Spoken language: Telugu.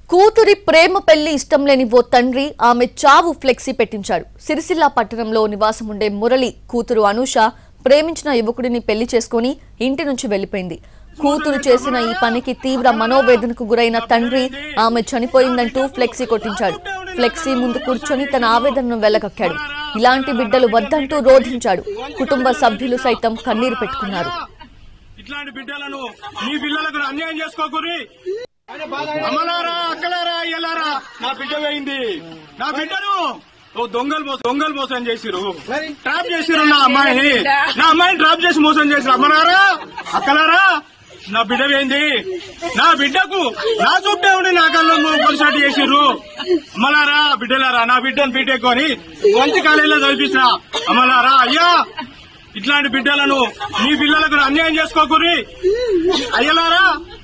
కూతురి ప్రేమ పెళ్లి ఇష్టం లేని ఓ తండ్రి ఆమె చావు ఫ్లెక్సీ పెట్టించాడు సిరిసిల్ల పట్టణంలో నివాసం ఉండే మురళి కూతురు అనూష ప్రేమించిన యువకుడిని పెళ్లి చేసుకుని ఇంటి నుంచి వెళ్లిపోయింది కూతురు చేసిన ఈ పనికి తీవ్ర మనోవేదనకు గురైన తండ్రి ఆమె చనిపోయిందంటూ ఫ్లెక్సీ కొట్టించాడు ఫ్లెక్సీ ముందు కూర్చొని తన ఆవేదనను వెళ్లగక్కాడు ఇలాంటి బిడ్డలు వద్దంటూ రోధించాడు కుటుంబ సభ్యులు సైతం కన్నీరు పెట్టుకున్నారు ఇట్లాంటి బిడ్డలను మీ పిల్లలకు అన్యాయం చేసుకోకూరి అమ్మలారా అక్కలారా అయ్యలారా నా బిడ్డ పోయింది నా బిడ్డను ఓ దొంగలు మోసం దొంగలు మోసం చేసిరు ట్రాప్ చేసిరు నా అమ్మాయిని నా అమ్మాయిని ట్రాప్ చేసి మోసం చేసిరు అమ్మలారా అక్కలారా నా బిడ్డ పోయింది నా బిడ్డకు నా చుట్టే ఉండి నా కళ్ళు కొలిసాటి చేసిర్రు అమ్మలారా బిడ్డలారా నా బిడ్డను బీటెక్కుని మంచి కాలేజీలో చదివించిన అమ్మలారా అయ్యా ఇట్లాంటి బిడ్డలను మీ పిల్లలకు అన్యాయం చేసుకోకూరి అయ్యలారా